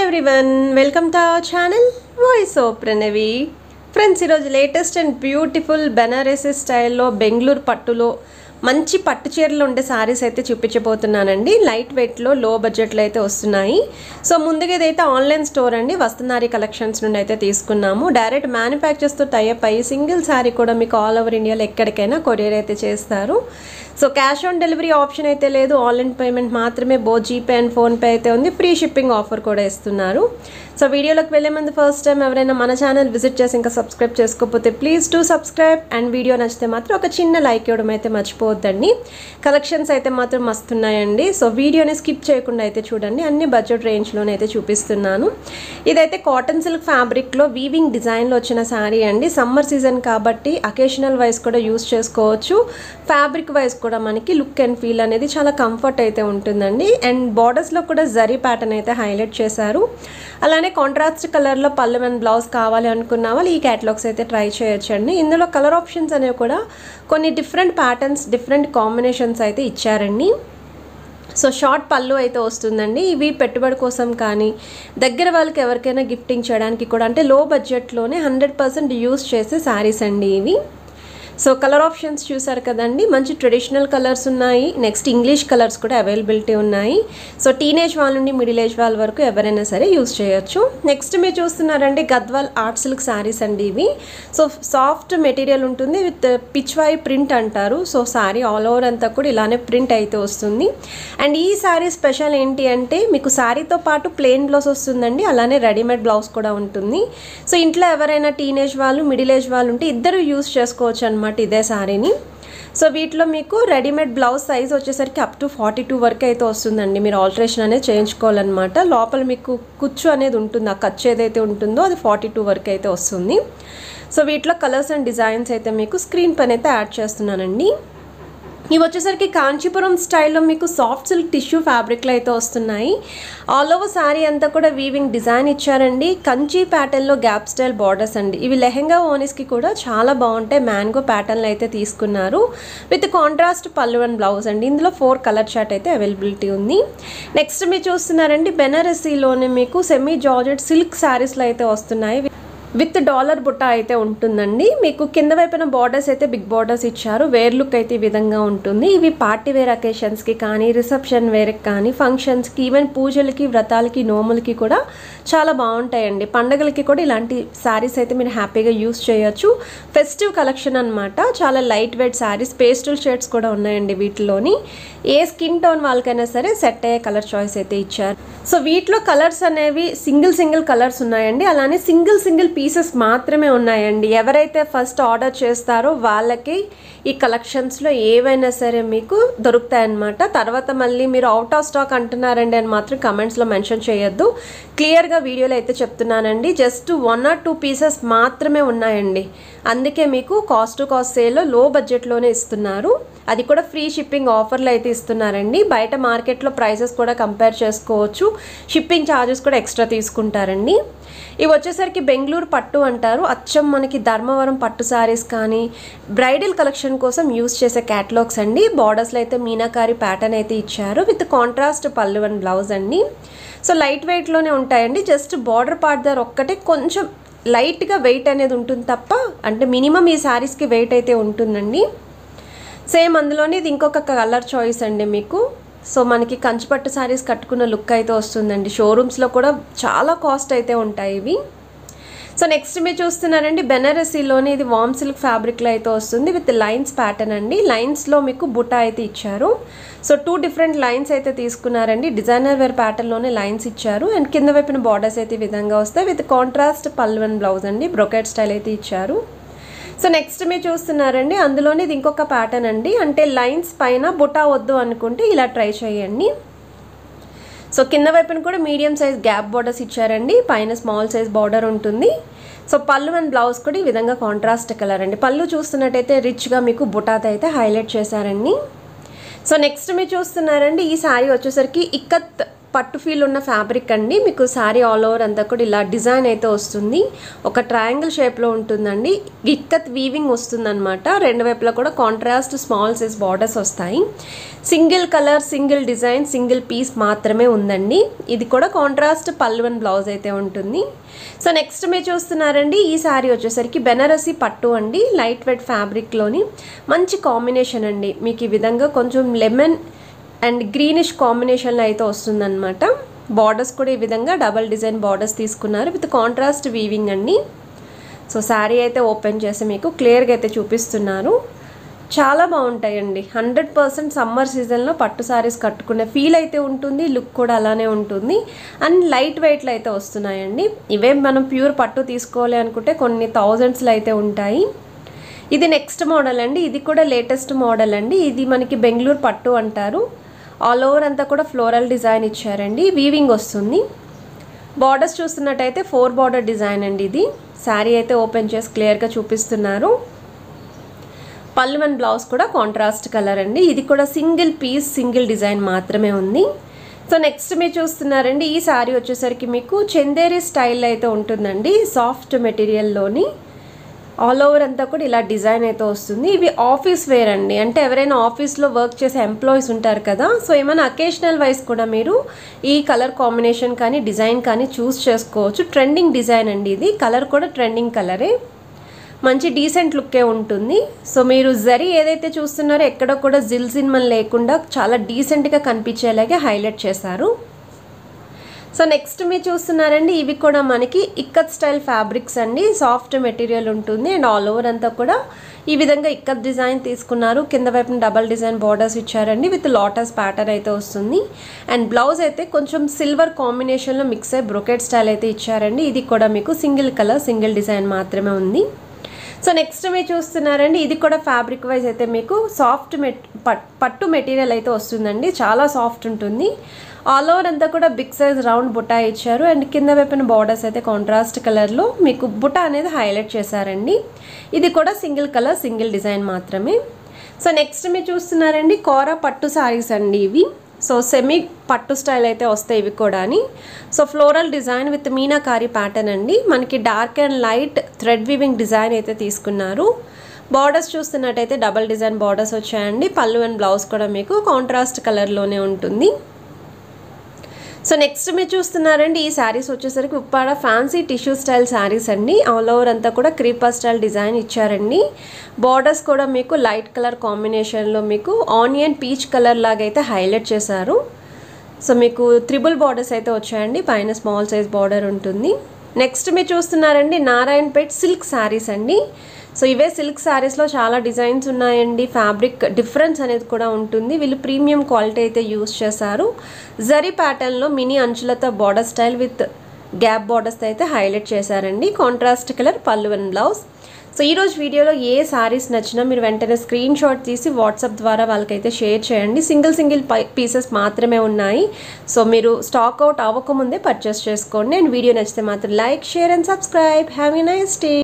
everyone welcome to our channel voice of Pranavi friends ఈరోజు latest and beautiful Banarasi స్టైల్లో బెంగళూరు పట్టులో మంచి పట్టు చీరలు ఉండే సారీస్ అయితే చూపించబోతున్నానండి లైట్ వెయిట్లో లో బడ్జెట్లో అయితే వస్తున్నాయి సో ముందుగా ఇదైతే ఆన్లైన్ స్టోర్ అండి వస్తున్నారి కలెక్షన్స్ నుండి అయితే తీసుకున్నాము డైరెక్ట్ మ్యానుఫ్యాక్చర్స్తో టైప్ అయ్యి సింగిల్ శారీ కూడా మీకు ఆల్ ఓవర్ ఇండియాలో ఎక్కడికైనా కొరియర్ అయితే చేస్తారు so cash on delivery option అయితే లేదు ఆన్లైన్ పేమెంట్ మాత్రమే బో జీపే అండ్ ఫోన్పే అయితే ఉంది ఫ్రీ షిప్పింగ్ ఆఫర్ కూడా ఇస్తున్నారు సో వీడియోలోకి వెళ్ళే ముందు ఫస్ట్ టైం ఎవరైనా మన ఛానల్ విజిట్ చేసి ఇంకా సబ్స్క్రైబ్ చేసుకోకపోతే please to subscribe and video నచ్చితే మాత్రం ఒక చిన్న లైక్ ఇవ్వడం అయితే మర్చిపోవద్దండి కలెక్షన్స్ అయితే మాత్రం మస్తున్నాయండి సో వీడియోని స్కిప్ చేయకుండా అయితే చూడండి అన్ని బడ్జెట్ రేంజ్లోనే అయితే చూపిస్తున్నాను ఇదైతే కాటన్ సిల్క్ ఫ్యాబ్రిక్లో వీవింగ్ డిజైన్లో వచ్చిన శారీ అండి సమ్మర్ సీజన్ కాబట్టి అకేషనల్ వైజ్ కూడా యూస్ చేసుకోవచ్చు ఫ్యాబ్రిక్ వైజ్ కూడా మనకి లుక్ అండ్ ఫీల్ అనేది చాలా కంఫర్ట్ అయితే ఉంటుందండి అండ్ బార్డర్స్లో కూడా జరీ ప్యాటర్న్ అయితే హైలైట్ చేశారు అలానే కాంట్రాస్ట్ కలర్లో పళ్ళు అండ్ బ్లౌజ్ కావాలి అనుకున్న వాళ్ళు ఈ క్యాటలాగ్స్ అయితే ట్రై చేయొచ్చండి ఇందులో కలర్ ఆప్షన్స్ అనేవి కూడా కొన్ని డిఫరెంట్ ప్యాటర్న్స్ డిఫరెంట్ కాంబినేషన్స్ అయితే ఇచ్చారండి సో షార్ట్ పళ్ళు అయితే వస్తుందండి ఇవి పెట్టుబడి కోసం కానీ దగ్గర వాళ్ళకి ఎవరికైనా గిఫ్టింగ్ చేయడానికి కూడా అంటే లో బడ్జెట్లోనే హండ్రెడ్ పర్సెంట్ యూస్ చేసే శారీస్ అండి ఇవి సో కలర్ ఆప్షన్స్ చూసారు కదండి మంచి ట్రెడిషనల్ కలర్స్ ఉన్నాయి నెక్స్ట్ ఇంగ్లీష్ కలర్స్ కూడా అవైలబిలిటీ ఉన్నాయి సో టీనేజ్ వాళ్ళ నుండి మిడిల్ ఏజ్ వాళ్ళ వరకు ఎవరైనా సరే యూస్ చేయొచ్చు నెక్స్ట్ మీరు చూస్తున్నారండి గద్వాల్ ఆర్ట్ సిల్క్ శారీస్ అండి ఇవి సో సాఫ్ట్ మెటీరియల్ ఉంటుంది విత్ పిచ్వాయి ప్రింట్ అంటారు సో శారీ ఆల్ ఓవర్ అంతా కూడా ఇలానే ప్రింట్ అయితే వస్తుంది అండ్ ఈ శారీ స్పెషల్ ఏంటి అంటే మీకు శారీతో పాటు ప్లెయిన్ బ్లౌజ్ వస్తుందండి అలానే రెడీమేడ్ బ్లౌజ్ కూడా ఉంటుంది సో ఇంట్లో ఎవరైనా టీనేజ్ వాళ్ళు మిడిల్ ఏజ్ వాళ్ళు ఉంటే ఇద్దరు యూస్ చేసుకోవచ్చు అనమాట ఇదే శారీని సో వీటిలో మీకు రెడీమేడ్ బ్లౌజ్ సైజ్ వచ్చేసరికి అప్ టు ఫార్టీ టూ వరకు అయితే వస్తుందండి మీరు ఆల్టరేషన్ అనేది చేయించుకోవాలన్నమాట లోపల మీకు కుచ్చు అనేది ఉంటుంది ఆ ఖర్చు ఏదైతే ఉంటుందో అది ఫార్టీ టూ వరకు అయితే వస్తుంది సో వీటిలో కలర్స్ అండ్ డిజైన్స్ అయితే మీకు స్క్రీన్ పైన అయితే యాడ్ చేస్తున్నానండి ఇవి వచ్చేసరికి కాంచీపురం స్టైల్లో మీకు సాఫ్ట్ సిల్క్ టిష్యూ ఫ్యాబ్రిక్లో అయితే వస్తున్నాయి ఆల్ ఓవర్ శారీ అంతా కూడా వీవింగ్ డిజైన్ ఇచ్చారండి కంచి ప్యాటర్న్లో గ్యాప్ స్టైల్ బార్డర్స్ అండి ఇవి లెహెంగా ఓనీస్కి కూడా చాలా బాగుంటాయి మ్యాంగో ప్యాటర్న్లో అయితే తీసుకున్నారు with contrast pallu and blouse అండి ఇందులో ఫోర్ కలర్ చార్ట్ అయితే అవైలబిలిటీ ఉంది నెక్స్ట్ మీరు చూస్తున్నారండి బెనారసీలోనే మీకు సెమీ జార్జెట్ సిల్క్ శారీస్లో అయితే వస్తున్నాయి విత్ డాలర్ బుట్ట అయితే ఉంటుందండి మీకు కింద వైపున బార్డర్స్ అయితే బిగ్ బార్డర్స్ ఇచ్చారు వేర్ లుక్ అయితే ఈ విధంగా ఉంటుంది ఇవి పార్టీ వేర్ అకేషన్స్కి కానీ రిసెప్షన్ వేర్కి కానీ ఫంక్షన్స్కి ఈవెన్ పూజలకి వ్రతాలకి నోములకి కూడా చాలా బాగుంటాయండి పండగలకి కూడా ఇలాంటి శారీస్ అయితే మీరు హ్యాపీగా యూస్ చేయొచ్చు ఫెస్టివ్ కలెక్షన్ అనమాట చాలా light weight saris pastel shades కూడా ఉన్నాయండి వీటిలోని ఏ స్కిన్ టోన్ వాళ్ళకైనా సరే సెట్ అయ్యే కలర్ చాయిస్ అయితే ఇచ్చారు సో వీటిలో కలర్స్ అనేవి సింగిల్ సింగిల్ కలర్స్ ఉన్నాయండి అలానే సింగిల్ సింగిల్ పీసెస్ మాత్రమే ఉన్నాయండి ఎవరైతే ఫస్ట్ ఆర్డర్ చేస్తారో వాళ్ళకి ఈ కలెక్షన్స్లో ఏవైనా సరే మీకు దొరుకుతాయన్నమాట తర్వాత మళ్ళీ మీరు అవుట్ ఆఫ్ స్టాక్ అంటున్నారండి అని మాత్రం కమెంట్స్లో మెన్షన్ చేయొద్దు క్లియర్గా వీడియోలో అయితే చెప్తున్నానండి just one or two pieces మాత్రమే ఉన్నాయండి అందుకే మీకు కాస్ట్ టు కాస్ట్ సేల్లో లో బడ్జెట్లోనే ఇస్తున్నారు అది కూడా ఫ్రీ షిప్పింగ్ ఆఫర్లు అయితే ఇస్తున్నారండి బయట మార్కెట్లో ప్రైసెస్ కూడా కంపేర్ చేసుకోవచ్చు షిప్పింగ్ ఛార్జెస్ కూడా ఎక్స్ట్రా తీసుకుంటారండి ఇవి వచ్చేసరికి బెంగళూరు పట్టు అంటారు అచ్చం మనకి ధర్మవరం పట్టు శారీస్ కానీ బ్రైడల్ కలెక్షన్ కోసం యూస్ చేసే క్యాటలాగ్స్ అండి బార్డర్స్లో అయితే మీనాకారి ప్యాటర్న్ అయితే ఇచ్చారు with contrast pallu and blouse అండి సో లైట్ వెయిట్లోనే ఉంటాయండి జస్ట్ బార్డర్ పార్ట్ దగ్గర ఒక్కటే కొంచెం లైట్గా వెయిట్ అనేది ఉంటుంది తప్ప అంటే మినిమం ఈ శారీస్కి వెయిట్ అయితే ఉంటుందండి సేమ్ అందులోనే ఇది ఇంకొక కలర్ చాయిస్ అండి మీకు సో మనకి కంచిపట్టు శారీస్ కట్టుకున్న లుక్ అయితే వస్తుందండి షోరూమ్స్లో కూడా చాలా కాస్ట్ అయితే ఉంటాయి ఇవి సో నెక్స్ట్ మీరు చూస్తున్నారండి బెనారసీలోని ఇది వామ్ సిల్క్ ఫ్యాబ్రిక్లో అయితే వస్తుంది విత్ లైన్స్ ప్యాటర్న్ అండి లైన్స్లో మీకు బుట్ట అయితే ఇచ్చారు సో టూ డిఫరెంట్ లైన్స్ అయితే తీసుకున్నారండి డిజైనర్ వేర్ ప్యాటర్న్లోనే లైన్స్ ఇచ్చారు అండ్ కింద వైపున బార్డర్స్ అయితే ఈ విధంగా వస్తాయి with contrast pallu and blouse అండి బ్రొకెట్ స్టైల్ అయితే ఇచ్చారు సో నెక్స్ట్ మీరు చూస్తున్నారండి అందులోనే ఇది ఇంకొక ప్యాటర్న్ అండి అంటే లైన్స్ పైన బుటా వద్దు అనుకుంటే ఇలా ట్రై చేయండి సో కింద వైపున కూడా మీడియం సైజ్ గ్యాప్ బార్డర్స్ ఇచ్చారండి పైన స్మాల్ సైజ్ బార్డర్ ఉంటుంది సో పళ్ళు అండ్ బ్లౌజ్ కూడా ఈ విధంగా కాంట్రాస్ట్ కలర్ అండి పళ్ళు చూస్తున్నట్టయితే రిచ్గా మీకు బుటాతో అయితే హైలైట్ చేశారండి సో నెక్స్ట్ మీరు చూస్తున్నారండి ఈ శారీ వచ్చేసరికి ఇక్కత్ పట్టు ఫీల్ ఉన్న ఫ్యాబ్రిక్ అండి మీకు శారీ ఆల్ ఓవర్ అంతా కూడా ఇలా డిజైన్ అయితే వస్తుంది ఒక ట్రయాంగిల్ షేప్లో ఉంటుందండి ఇక్కత్ వీవింగ్ వస్తుందన్నమాట రెండు వైపులా కూడా కాంట్రాస్ట్ స్మాల్ సైజ్ బార్డర్స్ వస్తాయి single colour single design single piece మాత్రమే ఉందండి ఇది కూడా కాంట్రాస్ట్ పల్లు అండ్ బ్లౌజ్ అయితే ఉంటుంది సో నెక్స్ట్ మీరు చూస్తున్నారండి ఈ శారీ వచ్చేసరికి బెనారసి పట్టు అండి లైట్ వెయిట్ ఫ్యాబ్రిక్లోని మంచి కాంబినేషన్ అండి మీకు ఈ విధంగా కొంచెం లెమన్ అండ్ గ్రీనిష్ కాంబినేషన్లో అయితే వస్తుందన్నమాట బార్డర్స్ కూడా ఈ విధంగా డబల్ డిజైన్ బార్డర్స్ తీసుకున్నారు విత్ కాంట్రాస్ట్ వీవింగ్ అండి సో శారీ అయితే ఓపెన్ చేసి మీకు క్లియర్గా అయితే చూపిస్తున్నారు చాలా బాగుంటాయండి హండ్రెడ్ పర్సెంట్ సమ్మర్ సీజన్లో పట్టు శారీస్ కట్టుకునే ఫీల్ అయితే ఉంటుంది లుక్ కూడా అలానే ఉంటుంది అండ్ లైట్ వెయిట్లో అయితే వస్తున్నాయండి ఇవే మనం ప్యూర్ పట్టు తీసుకోవాలి అనుకుంటే కొన్ని థౌజండ్స్లో అయితే ఉంటాయి ఇది నెక్స్ట్ మోడల్ అండి ఇది కూడా లేటెస్ట్ మోడల్ అండి ఇది మనకి బెంగళూరు పట్టు అంటారు ఆల్ ఓవర్ అంతా కూడా ఫ్లోరల్ డిజైన్ ఇచ్చారండి వీవింగ్ వస్తుంది బార్డర్స్ చూస్తున్నట్టయితే ఫోర్ బార్డర్ డిజైన్ అండి ఇది శారీ అయితే ఓపెన్ చేసి క్లియర్గా చూపిస్తున్నారు పళ్ళు అండ్ బ్లౌజ్ కూడా కాంట్రాస్ట్ కలర్ అండి ఇది కూడా సింగిల్ పీస్ సింగిల్ డిజైన్ మాత్రమే ఉంది సో నెక్స్ట్ మీరు చూస్తున్నారండి ఈ శారీ వచ్చేసరికి మీకు చందేరి స్టైల్ అయితే ఉంటుందండి సాఫ్ట్ మెటీరియల్లోని ఆల్ ఓవర్ అంతా కూడా ఇలా డిజైన్ అయితే వస్తుంది ఇవి ఆఫీస్ వేర్ అండి అంటే ఎవరైనా ఆఫీస్లో వర్క్ చేసే ఎంప్లాయీస్ ఉంటారు కదా సో ఏమైనా అకేషనల్ వైజ్ కూడా మీరు ఈ కలర్ కాంబినేషన్ కానీ డిజైన్ కానీ చూస్ చేసుకోవచ్చు ట్రెండింగ్ డిజైన్ అండి ఇది కలర్ కూడా ట్రెండింగ్ కలరే మంచి డీసెంట్ లుక్కే ఉంటుంది సో మీరు జరీ ఏదైతే చూస్తున్నారో ఎక్కడ కూడా జిల్ సినిమన్ లేకుండా చాలా డీసెంట్గా కనిపించేలాగే హైలైట్ చేశారు సో నెక్స్ట్ మీరు చూస్తున్నారండి ఇవి కూడా మనకి ఇక్కత్ స్టైల్ ఫ్యాబ్రిక్స్ అండి సాఫ్ట్ మెటీరియల్ ఉంటుంది అండ్ ఆల్ ఓవర్ అంతా కూడా ఈ విధంగా ఇక్కత్ డిజైన్ తీసుకున్నారు కింద వైపున డబల్ డిజైన్ బార్డర్స్ ఇచ్చారండి విత్ లాటస్ ప్యాటర్న్ అయితే వస్తుంది అండ్ బ్లౌజ్ అయితే కొంచెం సిల్వర్ కాంబినేషన్లో మిక్స్ అయ్యి బ్రొకెట్ స్టైల్ అయితే ఇచ్చారండి ఇది కూడా మీకు సింగిల్ కలర్ సింగిల్ డిజైన్ మాత్రమే ఉంది సో నెక్స్ట్ మీరు చూస్తున్నారండి ఇది కూడా ఫ్యాబ్రిక్ వైజ్ అయితే మీకు సాఫ్ట్ మెట్ పట్టు మెటీరియల్ అయితే వస్తుందండి చాలా సాఫ్ట్ ఉంటుంది ఆల్ ఓవర్ అంతా కూడా బిగ్ సైజ్ రౌండ్ బుటా ఇచ్చారు అండ్ కింద వైపున బార్డర్స్ అయితే కాంట్రాస్ట్ కలర్లో మీకు బుటా అనేది హైలైట్ చేశారండి ఇది కూడా సింగిల్ కలర్ సింగిల్ డిజైన్ మాత్రమే సో నెక్స్ట్ మీరు చూస్తున్నారండి కోరా పట్టు సారీస్ అండి ఇవి సో సెమీ పట్టు స్టైల్ అయితే వస్తాయి ఇవి కూడా అని so floral design with meenakari pattern అండి మనకి dark and light thread weaving design అయితే తీసుకున్నారు బార్డర్స్ చూస్తున్నట్టయితే డబల్ డిజైన్ బార్డర్స్ వచ్చాయండి పళ్ళు అండ్ బ్లౌజ్ కూడా మీకు కాంట్రాస్ట్ కలర్లోనే ఉంటుంది సో నెక్స్ట్ మీరు చూస్తున్నారండి ఈ శారీస్ వచ్చేసరికి Uppada fancy tissue style saris అండి ఆల్ ఓవర్ అంతా కూడా క్రీపర్ స్టైల్ డిజైన్ ఇచ్చారండి బార్డర్స్ కూడా మీకు లైట్ కలర్ కాంబినేషన్లో మీకు ఆనియన్ పీచ్ కలర్ లాగా అయితే హైలైట్ చేశారు సో మీకు త్రిబుల్ బార్డర్స్ అయితే వచ్చాయండి పైన స్మాల్ సైజ్ బార్డర్ ఉంటుంది నెక్స్ట్ మీరు చూస్తున్నారండి నారాయణపేట్ సిల్క్ శారీస్ అండి సో ఇవే సిల్క్ శారీస్లో చాలా డిజైన్స్ ఉన్నాయండి ఫ్యాబ్రిక్ డిఫరెన్స్ అనేది కూడా ఉంటుంది వీళ్ళు ప్రీమియం క్వాలిటీ అయితే యూస్ చేశారు జరీ ప్యాటర్న్లో మినీ అంచులతో border style with gap borders అయితే హైలైట్ చేశారండి contrast colour pallu and blouse so ఈరోజు వీడియోలో ఏ శారీస్ నచ్చినా మీరు వెంటనే స్క్రీన్ షాట్ తీసి వాట్సాప్ ద్వారా వాళ్ళకైతే షేర్ చేయండి సింగిల్ సింగిల్ పీసెస్ మాత్రమే ఉన్నాయి సో మీరు స్టాక్ అవుట్ అవ్వకముందే పర్చేస్ చేసుకోండి అండ్ వీడియో నచ్చితే మాత్రం like share and subscribe have a nice day